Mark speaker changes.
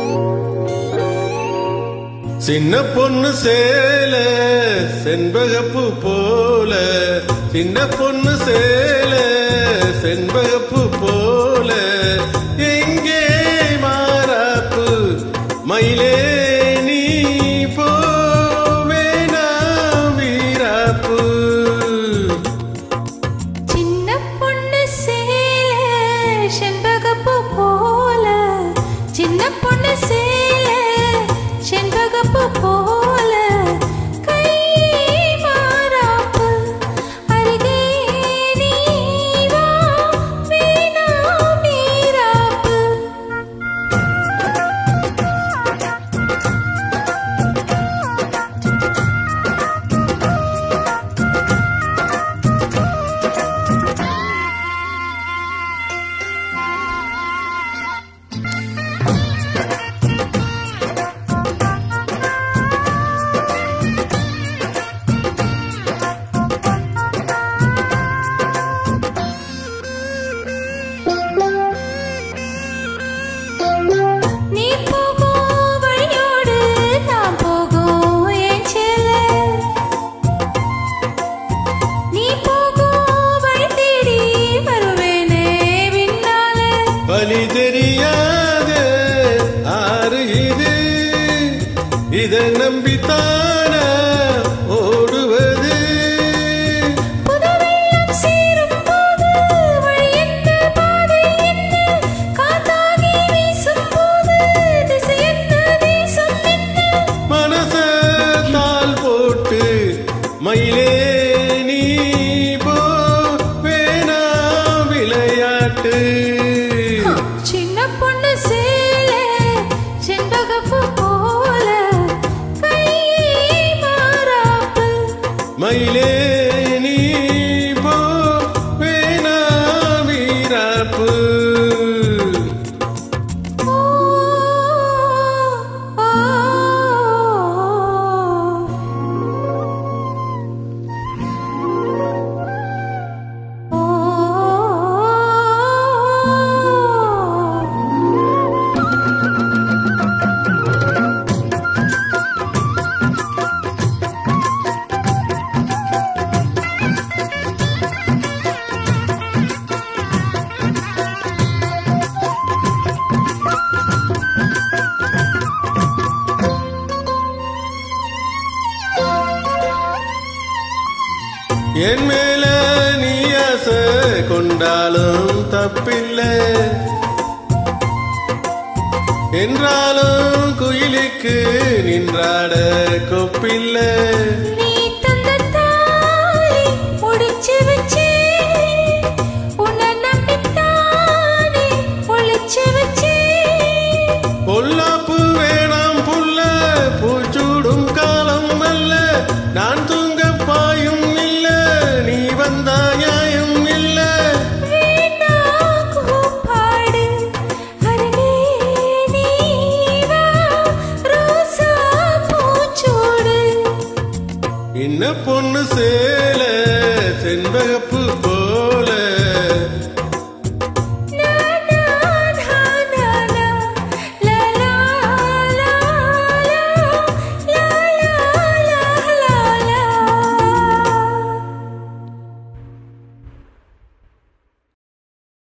Speaker 1: சின்ன பொண்ணு சேல செண்பகப்பு போல சின்ன பொண்ணு சேல செண்பகப்பு போல எங்கே மாறாப்பு மயிலே நீ போவேனா வீராப்பு
Speaker 2: சின்ன பொண்ணு சேல செண்பகப்பூ போல சின்ன பொண்ணு சேல செண்பகப்பூ போல கை மாறாப்பு அருகே நீ வா வீணா வீராப்பு நீ போகும் வழியோடு நான் போகும் என் செல்ல நீ போகும் வழி தேடி வருவேனே பின்னால
Speaker 1: வழி தெரியாத ஆறு இது இதை நம்பித்தானா ஓடுவது
Speaker 2: புதுவெள்ளம் சேரும் போது வழி என்ன பாதை என்ன காத்தாகி வீசும் போது திசை என்ன தேசம் என்ன
Speaker 1: மனச தாள் போட்டு மயிலே நீ போ வேணா விளையாட்டு
Speaker 2: சின்ன பொண்ணு சேல செண்பகப்பூ போல கை மாறாப்பு
Speaker 1: மயிலே நீ போ வேணா வீராப்பு
Speaker 2: ஓ ஓ
Speaker 1: என் மேல நீ ஆசை கொண்டாலும் தப்பில்லை என்றாலும் குயிலுக்கு நின்றாட கொப்பில்லை
Speaker 2: நீ தந்த தாலி முடிச்சு வச்சே உன்னை நம்பித்தானே ஒளிச்சு வச்சே
Speaker 1: பொல்லாப்பு வேணாம் புல்ல பூச்சூடும் காலம் அல்ல நான் தூங்க பாயும் இல்ல நீ வந்தா நியாயம் இல்ல
Speaker 2: வீணா கூப்பாடு அருகே நீ வா ரோசா பூச்சோடு
Speaker 1: என்ன பொண்ணு சே